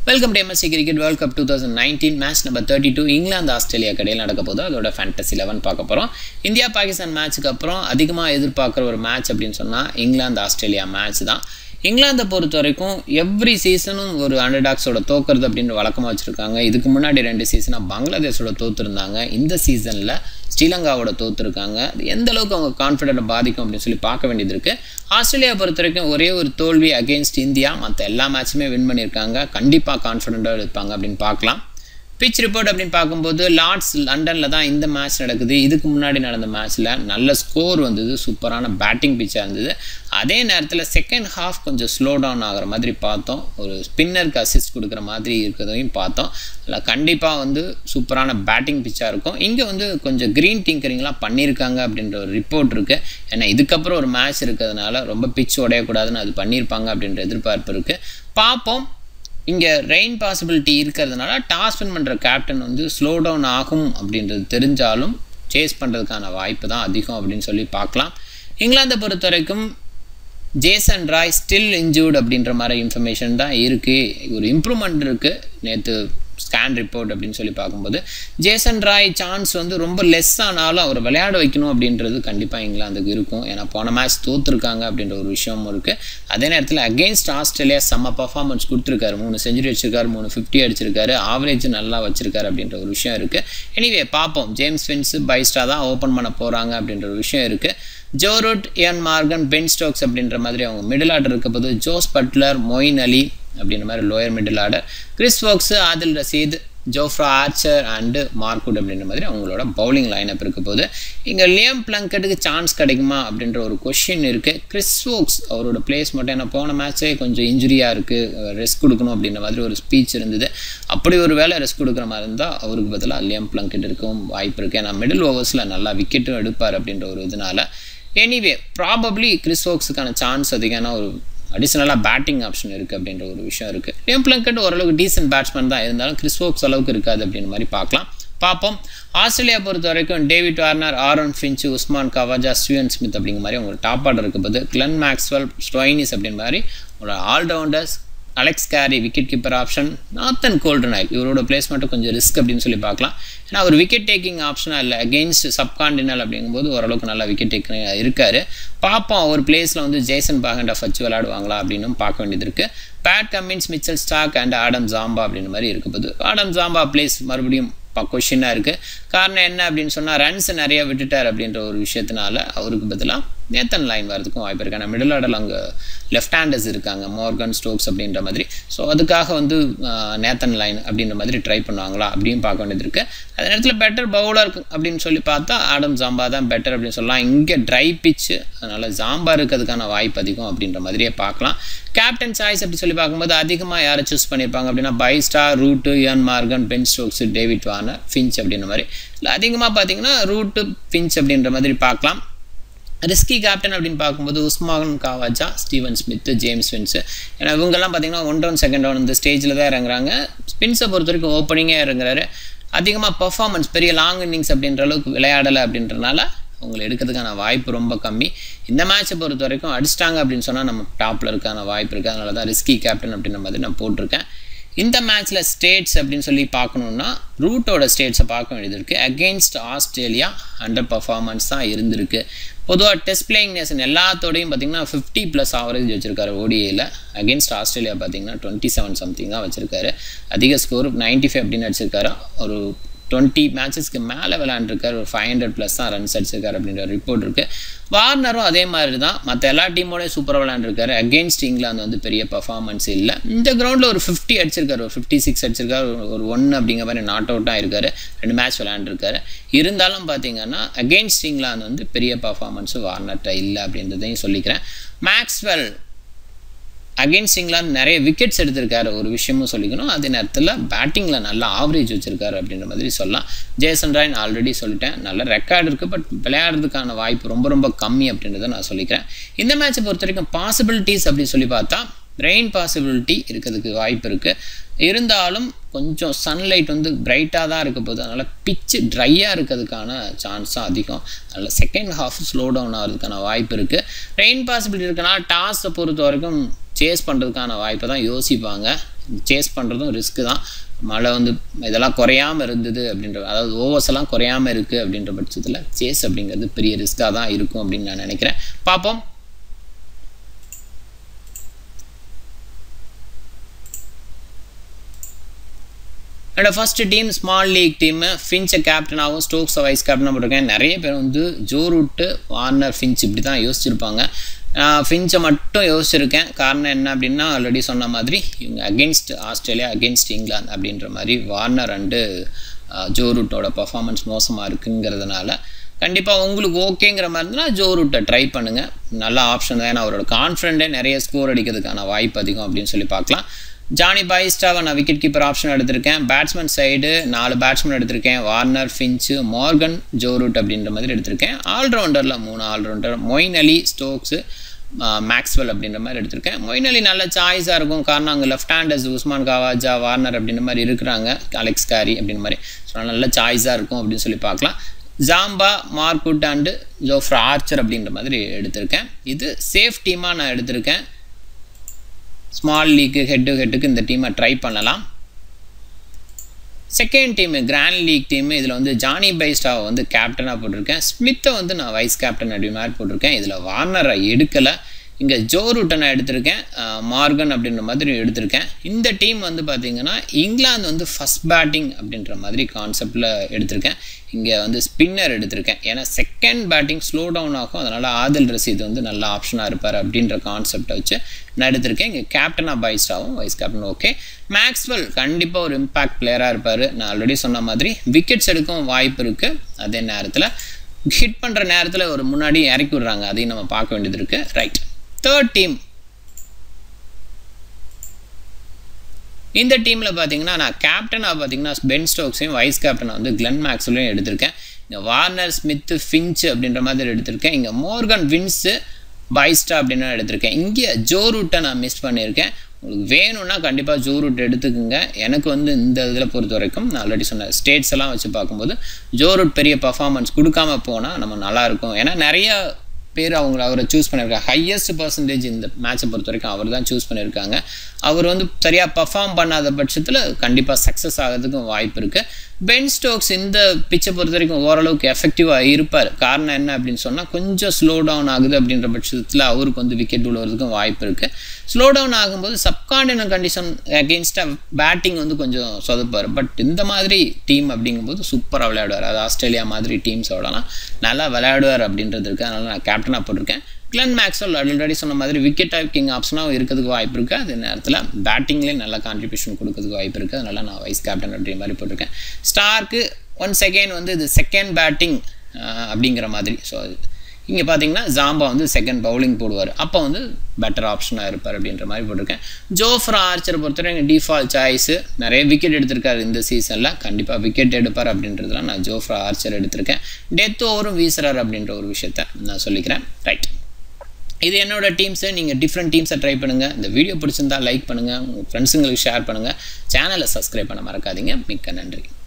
welcome to MSC cricket world cup two thousand nineteen match number thirty two England Australia கடையில் நடக்க போது அதோட fantasy eleven பார்க்க போகிறோம் இந்தியா பாகிஸ்தான் மேட்ச்சுக்கு அப்புறம் அதிகமாக எதிர்பார்க்குற ஒரு மேட்ச் அப்படின்னு சொன்னால் இங்கிலாந்து ஆஸ்திரேலியா மேட்ச் தான் இங்கிலாந்தை பொறுத்த வரைக்கும் எவ்ரி சீசனும் ஒரு அண்டர்டாக்ஸோட தோக்குறது அப்படின்ற வழக்கமாக வச்சுருக்காங்க இதுக்கு முன்னாடி ரெண்டு சீசனாக பங்களாதேஷோட தோற்றுருந்தாங்க இந்த சீசனில் ஸ்ரீலங்காவோட தோற்றுருக்காங்க அது எந்த அளவுக்கு அவங்க கான்ஃபிடென்ட்டை பாதிக்கும் அப்படின்னு சொல்லி பார்க்க வேண்டியது இருக்குது ஆஸ்திரேலியா பொறுத்த வரைக்கும் ஒரே ஒரு தோல்வி அகெயின்ஸ்ட் இந்தியா மற்ற எல்லா மேட்சுமே வின் பண்ணியிருக்காங்க கண்டிப்பாக கான்ஃபிடென்ட்டாக இருப்பாங்க அப்படின்னு பார்க்கலாம் பிச் ரிப்போர்ட் அப்படின்னு பார்க்கும்போது லார்ட்ஸ் லண்டனில் தான் இந்த மேட்ச் நடக்குது இதுக்கு முன்னாடி நடந்த மேட்ச்சில் நல்ல ஸ்கோர் வந்தது சூப்பரான பேட்டிங் பிச்சாக இருந்தது அதே நேரத்தில் செகண்ட் ஹாஃப் கொஞ்சம் ஸ்லோ டவுன் ஆகிற மாதிரி பார்த்தோம் ஒரு ஸ்பின்னருக்கு அசிஸ்ட் கொடுக்குற மாதிரி இருக்கிறதையும் பார்த்தோம் அதில் கண்டிப்பாக வந்து சூப்பரான பேட்டிங் பிச்சாக இருக்கும் இங்கே வந்து கொஞ்சம் க்ரீன் டிங்கரிங்லாம் பண்ணியிருக்காங்க அப்படின்ற ஒரு ரிப்போர்ட் இருக்குது ஏன்னா இதுக்கப்புறம் ஒரு மேட்ச் இருக்கிறதுனால ரொம்ப பிச் உடையக்கூடாதுன்னு அது பண்ணியிருப்பாங்க அப்படின்ற எதிர்பார்ப்பு இருக்குது பார்ப்போம் இங்கே ரெயின் பாசிபிலிட்டி இருக்கிறதுனால டாஸ் வின் பண்ணுற கேப்டன் வந்து ஸ்லோ டவுன் ஆகும் அப்படின்றது தெரிஞ்சாலும் சேஸ் பண்ணுறதுக்கான வாய்ப்பு தான் அதிகம் அப்படின்னு சொல்லி பார்க்கலாம் இங்கிலாந்தை பொறுத்த வரைக்கும் ஜேசன் ராய் ஸ்டில் இன்ஜூர்ட் அப்படின்ற மாதிரி இன்ஃபர்மேஷன் தான் இருக்குது ஒரு இம்ப்ரூவ்மெண்ட் இருக்குது நேற்று ஸ்கேன் ரிப்போர்ட் அப்படின்னு சொல்லி பார்க்கும்போது ஜேசன் ராய் சான்ஸ் வந்து ரொம்ப லெஸ் ஆனாலும் அவர் விளையாட வைக்கணும் அப்படின்றது கண்டிப்பாக இங்கிலாந்துக்கு இருக்கும் ஏன்னா போன மேட்ச் தோற்றுருக்காங்க அப்படின்ற ஒரு விஷயமும் இருக்குது அதே நேரத்தில் அகெயின்ஸ்ட் ஆஸ்திரேலியா செம்ம பர்ஃபார்மன்ஸ் கொடுத்துருக்காரு மூணு செஞ்சுரி அடிச்சிருக்காரு மூணு ஃபிஃப்டி அடிச்சிருக்காரு ஆவரேஜ் நல்லா வச்சிருக்காரு அப்படின்ற ஒரு விஷயம் இருக்குது எனிவே பார்ப்போம் ஜேம்ஸ் ஃபின்ஸ் பைஸ்டா தான் ஓப்பன் பண்ண போகிறாங்க அப்படின்ற ஒரு விஷயம் இருக்குது Joe Root Eoin Morgan Ben Stokes அப்படின்ற மாதிரி அவங்க மிடில் ஆர்டர் இருக்க போது ஜோஸ் பட்லர் மொயின் அலி அப்படின்ற மாதிரி lower middle order Chris Foakes Adil Rashid Jofra Archer and Mark Wood அப்படின்ற மாதிரி அவங்களோட பவுலிங் லைனப் இருக்க போது இங்கே லியம் பிளங்கெட்டுக்கு சான்ஸ் கிடைக்குமா அப்படின்ற ஒரு கொஷின் இருக்குது கிறிஸ் ஃபோக்ஸ் அவரோட பிளேஸ் மட்டும் ஏன்னா போன மேட்ச்சே கொஞ்சம் இன்ஜுரியாக இருக்குது ரெஸ்ட் கொடுக்கணும் அப்படின்ற மாதிரி ஒரு ஸ்பீச் இருந்தது அப்படி ஒரு வேளை ரெஸ்ட் கொடுக்குற மாதிரி இருந்தால் அவருக்கு பதிலாக லியம் பிளங்கெட் இருக்கவும் வாய்ப்பு இருக்குது ஏன்னா மிடில் ஓவர்ஸில் நல்லா விக்கெட்டும் எடுப்பார் அப்படின்ற ஒரு இதனால எனிவே ப்ராபப்ளி கிறிஸ் ஃபோக்ஸுக்கான சான்ஸ் அதிகமான ஒரு அடிஷ்னலாக பேட்டிங் ஆப்ஷன் இருக்குது அப்படின்ற ஒரு விஷயம் இருக்குது லியம் பிளங்கட் ஓரளவுக்கு டீசென்ட் பேட்ஸ்மேன் தான் இருந்தாலும் கிறிஸ் ஃபோக்ஸ் அளவுக்கு இருக்காது அப்படின்ற மாதிரி பார்க்கலாம் பார்ப்போம் ஆஸ்திரேலியா பொறுத்த வரைக்கும் David Warner Aaron Finch Usman Khawaja Steven Smith அப்படிங்கிற மாதிரி உங்களோட டாப் ஆர்டர் இருக்க போது கிளன் மேக்ஸ்வெல் ஸ்டோயினிஸ் அப்படின்ற மாதிரி உங்களோட all rounders Alex Carey wicket keeper option Nathan Coulter Nile இவரோட பிளேஸ்மெண்ட்டு கொஞ்சம் ரிஸ்க் அப்படின்னு சொல்லி பார்க்கலாம் ஏன்னா அவர் விக்கெட் டேக்கிங் ஆப்ஷனாக இல்லை அகெயின்ஸ்ட் சப்கான்டினல் அப்படிங்கும்போது ஓரளவுக்கு நல்லா விக்கெட் டேக்கிங் இருக்கார் பார்ப்போம் அவர் பிளேஸில் வந்து ஜேசன் பாகண்டா வச்சு விளையாடுவாங்களா அப்படின்னு பார்க்க வேண்டியது இருக்குது Pat Cummins Mitchell Starc and Adam Zampa அப்படின்ற மாதிரி இருக்க போது ஆடம் ஜாம்பா பிளேஸ் மறுபடியும் கொஷினாக இருக்குது காரணம் என்ன அப்படின்னு சொன்னால் ரன்ஸ் நிறைய விட்டுட்டார் அப்படின்ற ஒரு விஷயத்தினால அவருக்கு பதிலாக நேத்தன் லைன் வரதுக்கும் வாய்ப்பு இருக்குது ஆனால் மிடில் ஆர்டர் அங்கே லெஃப்ட் ஹேண்டர்ஸ் இருக்காங்க மோர்கன் ஸ்டோக்ஸ் அப்படின்ற மாதிரி ஸோ அதுக்காக வந்து நேத்தன் லைன் அப்படின்ற மாதிரி ட்ரை பண்ணுவாங்களா அப்படின்னு பார்க்க வேண்டியது இருக்குது அதே நேரத்தில் பெட்டர் பவுலர் அப்படின்னு சொல்லி பார்த்தா ஆடம் ஜாம்பா தான் பெட்டர் அப்படின்னு சொல்லலாம் இங்கே ட்ரை பிச்சு அதனால் ஜாம்பா இருக்கிறதுக்கான வாய்ப்பு அதிகம் அப்படின்ற மாதிரியே பார்க்கலாம் கேப்டன் சாய்ஸ் அப்படி சொல்லி பார்க்கும்போது அதிகமாக யாரை சூஸ் பண்ணியிருப்பாங்க அப்படின்னா Bairstow Root Eoin Morgan Ben Stokes David Warner Finch அப்படின்ற மாதிரி இல்லை அதிகமாக பார்த்தீங்கன்னா ரூட்டு ஃபின்ச் அப்படின்ற மாதிரி பார்க்கலாம் ரிஸ்கி கேப்டன் அப்படின்னு பார்க்கும்போது Usman Khawaja Steven Smith James Vince ஏன்னா இவங்கெல்லாம் பார்த்தீங்கன்னா ஒன் டவுன் செகண்ட் டவுன் இந்த ஸ்டேஜில் தான் இறங்குறாங்க ஸ்பின்ஸை பொறுத்த வரைக்கும் ஓப்பனிங்கே இறங்குறாரு அதிகமாக பர்ஃபார்மன்ஸ் பெரிய லாங் இன்னிங்ஸ் அப்படின்ற அளவுக்கு விளையாடலை அப்படின்றனால அவங்களை எடுக்கிறதுக்கான வாய்ப்பு ரொம்ப கம்மி இந்த மேட்ச்சை பொறுத்த வரைக்கும் அடிச்சிட்டாங்க அப்படின்னு சொன்னால் நம்ம டாப்பில் இருக்கான வாய்ப்பு இருக்குது அதனால தான் ரிஸ்கி கேப்டன் அப்படின்ற மாதிரி நான் போட்டிருக்கேன் இந்த மேட்ச்சில் ஸ்டேட்ஸ் அப்படின்னு சொல்லி பார்க்கணுன்னா ரூட்டோட ஸ்டேட்ஸை பார்க்க வேண்டியது இருக்குது அகெயின்ஸ்ட் ஆஸ்திரேலியா அண்டர் பர்ஃபார்மன்ஸ் தான் இருந்திருக்கு பொதுவாக டெஸ்ட் பிளேயிங் நேஷன் எல்லாத்தோடையும் பார்த்தீங்கன்னா ஃபிஃப்டி ப்ளஸ் ஆவரேஜ் வச்சிருக்காரு ஓடிஏயில் அகேன்ஸ்ட் ஆஸ்திரேலியா பார்த்தீங்கன்னா டுவெண்ட்டி செவன் சம்திங் தான் வச்சிருக்காரு அதிக ஸ்கோர் நைன்ட்டி ஃபைவ் அப்படின்னு அடிச்சிருக்காரு ஒரு டுவெண்ட்டி மேட்சஸ்க்கு மேலே விளையாண்டுருக்காரு ஒரு ஃபைவ் ஹண்ட்ரட் ப்ளஸ் தான் ரன்ஸ் அடிச்சிருக்காரு அப்படின்ற ரிப்போர்ட் இருக்குது வார்னரும் அதே மாதிரி தான் மற்ற எல்லா டீமோடய சூப்பராக விளையாண்டுருக்காரு அகேன்ஸ்ட் இங்கிலாந்து வந்து பெரிய பர்ஃபார்மன்ஸ் இல்லை இந்த கிரவுண்டில் ஒரு ஃபிஃப்டி அடிச்சிருக்காரு ஒரு ஃபிஃப்டி சிக்ஸ் அடிச்சிருக்காரு ஒரு ஒன் அப்படிங்கிற மாதிரி நாட் அவுட்டாக இருக்காரு ரெண்டு மேட்ச் விளையாண்டுருக்காரு இருந்தாலும் பார்த்தீங்கன்னா அகெயின்ஸ்ட் இங்கிலாந்து வந்து பெரிய பர்ஃபார்மன்ஸு வார்னர்ட்ட இல்லை அப்படின்றதையும் சொல்லிக்கிறேன் மேக்ஸ்வெல் அகெயின்ஸ்ட் இங்கிலாந்து நிறைய விக்கெட்ஸ் எடுத்திருக்காரு ஒரு விஷயமும் சொல்லிக்கணும் அதே நேரத்தில் பேட்டிங்கில் நல்ல ஆவரேஜ் வச்சுருக்காரு அப்படின்ற மாதிரி சொல்லலாம் ஜேசன் ராயன் ஆல்ரெடி சொல்லிட்டேன் நல்ல ரெக்கார்டு இருக்குது பட் விளையாடுறதுக்கான வாய்ப்பு ரொம்ப ரொம்ப கம்மி அப்படின்றத நான் சொல்லிக்கிறேன் இந்த மேட்சை பொறுத்த வரைக்கும் பாசிபிலிட்டிஸ் அப்படின்னு சொல்லி பார்த்தா ரெயின் பாசிபிலிட்டி இருக்கிறதுக்கு வாய்ப்பு இருக்குது இருந்தாலும் கொஞ்சம் சன்லைட் வந்து பிரைட்டாக தான் இருக்க போது அதனால் பிச்சு ட்ரையாக இருக்கிறதுக்கான சான்ஸும் அதிகம் அதனால் செகண்ட் ஹாஃப் ஸ்லோ டவுன் ஆகிறதுக்கான வாய்ப்பு இருக்குது ரெயின் பாசிபிலிட்டி இருக்கனால டாஸை பொறுத்த வரைக்கும் சேஸ் பண்ணுறதுக்கான வாய்ப்பை தான் யோசிப்பாங்க சேஸ் பண்ணுறதும் ரிஸ்க்கு தான் மழை வந்து இதெல்லாம் குறையாமல் இருந்தது அப்படின்ற அதாவது ஓவர்ஸ் எல்லாம் குறையாமல் இருக்குது அப்படின்ற பட்சத்தில் சேஸ் அப்படிங்கிறது பெரிய ரிஸ்க்காக தான் இருக்கும் அப்படின்னு நான் நினைக்கிறேன் பார்ப்போம் என்னோட first team small league team ஃபின்ச்சை கேப்டனாகவும் ஸ்டோக்ஸை வைஸ் கேப்டனாக போட்டிருக்கேன் நிறைய பேர் வந்து ஜோ ரூட்டு வார்னர் ஃபின்ச் இப்படி தான் யோசிச்சிருப்பாங்க ஃபின்ச்சை மட்டும் யோசிச்சிருக்கேன் காரணம் என்ன அப்படின்னா ஆல்ரெடி சொன்ன மாதிரி இவங்க அகென்ஸ்ட் ஆஸ்திரேலியா அகென்ஸ்ட் இங்கிலாந்து அப்படின்ற மாதிரி வார்னர் அண்டு ஜோ ரூட்டோட பர்ஃபார்மன்ஸ் மோசமாக இருக்குங்கிறதுனால கண்டிப்பாக உங்களுக்கு ஓகேங்கிற மாதிரி இருந்தால் ஜோ ரூட்டை ட்ரை பண்ணுங்கள் நல்ல ஆப்ஷன் தான் ஏன்னா அவரோட கான்ஃபிடென்ட்டே நிறைய ஸ்கோர் அடிக்கிறதுக்கான வாய்ப்பு அதிகம் அப்படின்னு சொல்லி பார்க்கலாம் ஜானி பாயிஸ்டாவை நான் விக்கெட் கீப்பர் ஆப்ஷன் எடுத்திருக்கேன் பேட்ஸ்மேன் சைடு நாலு பேட்ஸ்மேன் எடுத்திருக்கேன் வார்னர் ஃபின்ச்சு மார்கன் ஜோரூட் அப்படின்ற மாதிரி எடுத்திருக்கேன் ஆல்ரவுண்டரில் மூணு all rounder Moeen Ali Stokes Maxwell அப்படின்ற மாதிரி எடுத்திருக்கேன் மொயின் அலி நல்ல சாய்ஸாக இருக்கும் காரணம் அங்கே left handers Usman Khawaja Warner அப்படின்ற மாதிரி இருக்கிறாங்க அலெக்ஸ் காரி அப்படின்ற மாதிரி ஸோ நல்ல சாய்ஸாக இருக்கும் அப்படின்னு சொல்லி பார்க்கலாம் Zampa Mark Wood and Jofra Archer அப்படின்ற மாதிரி எடுத்திருக்கேன் இது சேஃப் டீமாக நான் எடுத்திருக்கேன் ஸ்மால் லீக்கு ஹெட் டு ஹெட்டுக்கு இந்த டீமை ட்ரை பண்ணலாம் second team grand league team இதில் வந்து ஜானி பைஸ்டாவை வந்து கேப்டனாக போட்டிருக்கேன் ஸ்மித்தை வந்து நான் வைஸ் கேப்டன் அப்படி மாதிரி போட்டிருக்கேன் இதில் வார்னரை எடுக்கலை இங்கே ஜோ ரூட்டனை எடுத்திருக்கேன் மார்கன் அப்படின்ற மாதிரி எடுத்திருக்கேன் இந்த டீம் வந்து பார்த்திங்கன்னா இங்கிலாந்து வந்து ஃபஸ்ட் பேட்டிங் அப்படின்ற மாதிரி கான்செப்டில் எடுத்திருக்கேன் இங்கே வந்து ஸ்பின்னர் எடுத்திருக்கேன் ஏன்னா செகண்ட் பேட்டிங் ஸ்லோ டவுன் ஆகும் அதனால் ஆதில் ரசீத் வந்து நல்ல ஆப்ஷனாக இருப்பார் அப்படின்ற கான்செப்டை வச்சு நான் எடுத்திருக்கேன் இங்கே கேப்டனாக பைஸ்டாவும் வைஸ் கேப்டன் ஓகே மேக்ஸ்வெல் கண்டிப்பாக ஒரு இம்பாக்ட் பிளேயராக இருப்பார் நான் ஆல்ரெடி சொன்ன மாதிரி விக்கெட்ஸ் எடுக்கவும் வாய்ப்பு இருக்குது அதே நேரத்தில் ஹிட் பண்ணுற நேரத்தில் ஒரு முன்னாடி இறக்கி விடுறாங்க அதையும் நம்ம பார்க்க வேண்டியது இருக்குது ரைட் தேர்ட் டீம் இந்த டீமில் பார்த்தீங்கன்னா நான் கேப்டனாக பார்த்தீங்கன்னா பென் ஸ்டோக்ஸையும் வைஸ் கேப்டனாக வந்து கிளன் மேக்ஸ்வலையும் எடுத்திருக்கேன் இங்கே வார்னர் ஸ்மித்து ஃபின்ச் அப்படின்ற மாதிரி எடுத்திருக்கேன் இங்கே மோர்கன் வின்ஸு பைஸ்டா அப்படின்னு எடுத்திருக்கேன் இங்கே ஜோ ரூட்டை நான் மிஸ் பண்ணியிருக்கேன் உங்களுக்கு வேணும்னா கண்டிப்பாக ஜோ ரூட் எடுத்துக்கோங்க எனக்கு வந்து இந்த இதில் பொறுத்த வரைக்கும் நான் ஆல்ரெடி சொன்ன ஸ்டேட்ஸ் எல்லாம் வச்சு பார்க்கும்போது ஜோ ரூட் பெரிய பர்ஃபார்மன்ஸ் கொடுக்காம போனால் நம்ம நல்லாயிருக்கும் ஏன்னா நிறைய பேர் அவங்கள அவரை சூஸ் பண்ணியிருக்காங்க ஹையஸ்ட் பர்சன்டேஜ் இந்த மேட்சை பொறுத்த வரைக்கும் அவர் தான் சூஸ் பண்ணியிருக்காங்க அவர் வந்து சரியாக பர்ஃபார்ம் பண்ணாத பட்சத்தில் கண்டிப்பாக சக்ஸஸ் ஆகிறதுக்கும் வாய்ப்பு இருக்குது பென் ஸ்டோக்ஸ் இந்த பிச்சை பொறுத்த வரைக்கும் ஓரளவுக்கு எஃபெக்டிவாக இருப்பார் காரணம் என்ன அப்படின்னு சொன்னால் கொஞ்சம் ஸ்லோ டவுன் ஆகுது அப்படின்ற பட்சத்தில் அவருக்கு வந்து விக்கெட் விழுவதுக்கும் வாய்ப்பு இருக்குது ஸ்லோ டவுன் ஆகும்போது சப்காண்டினல் கண்டிஷன் அகெயின்ஸ்டாக பேட்டிங் வந்து கொஞ்சம் சொதப்பார் பட் இந்த மாதிரி டீம் அப்படிங்கும்போது சூப்பராக விளையாடுவார் அது ஆஸ்திரேலியா மாதிரி டீம்ஸோடலாம் நல்லா விளையாடுவார் அப்படின்றது இருக்குது அதனால் நான் கேப்டனாக போட்டிருக்கேன் கிளன் மேக்ஸ்வெல் ஆல்ரெடி சொன்ன மாதிரி விக்கெட் டேக்கிங் ஆப்ஷனாகவும் இருக்கிறதுக்கு வாய்ப்பு இருக்குது அதே நேரத்தில் பேட்டிங்லேயும் நல்ல கான்ட்ரிபியூஷன் கொடுக்கறதுக்கு வாய்ப்பு இருக்குது அதனால் நான் வைஸ் கேப்டன் அப்படின்ற மாதிரி போட்டிருக்கேன் ஸ்டார்க்கு ஒன் செகண்ட் வந்து இது செகண்ட் பேட்டிங் அப்படிங்கிற மாதிரி ஸோ இங்கே பார்த்தீங்கன்னா ஜாம்பா வந்து செகண்ட் பவுலிங் போடுவார் அப்போ வந்து பெட்டர் ஆப்ஷனாக இருப்பார் அப்படின்ற மாதிரி போட்டிருக்கேன் ஜோஃப்ரா ஆர்ச்சரை பொறுத்தவரை எங்கள் டிஃபால்ட் சாய்ஸு நிறைய விக்கெட் எடுத்திருக்காரு இந்த சீசனில் கண்டிப்பாக விக்கெட் எடுப்பார் அப்படின்றதுல நான் ஜோஃப்ரா ஆர்ச்சர் எடுத்திருக்கேன் டெத் ஓவரும் வீசுறாரு அப்படின்ற ஒரு விஷயத்த நான் சொல்லிக்கிறேன் ரைட் இது என்னோட டீம்ஸு நீங்கள் டிஃப்ரெண்ட் டீம்ஸை ட்ரை பண்ணுங்கள் இந்த வீடியோ பிடிச்சிருந்தா லைக் பண்ணுங்கள் உங்கள் ஃப்ரெண்ட்ஸுங்களுக்கு ஷேர் பண்ணுங்கள் சேனலை சப்ஸ்கிரைப் பண்ண மறக்காதீங்க மிக்க நன்றி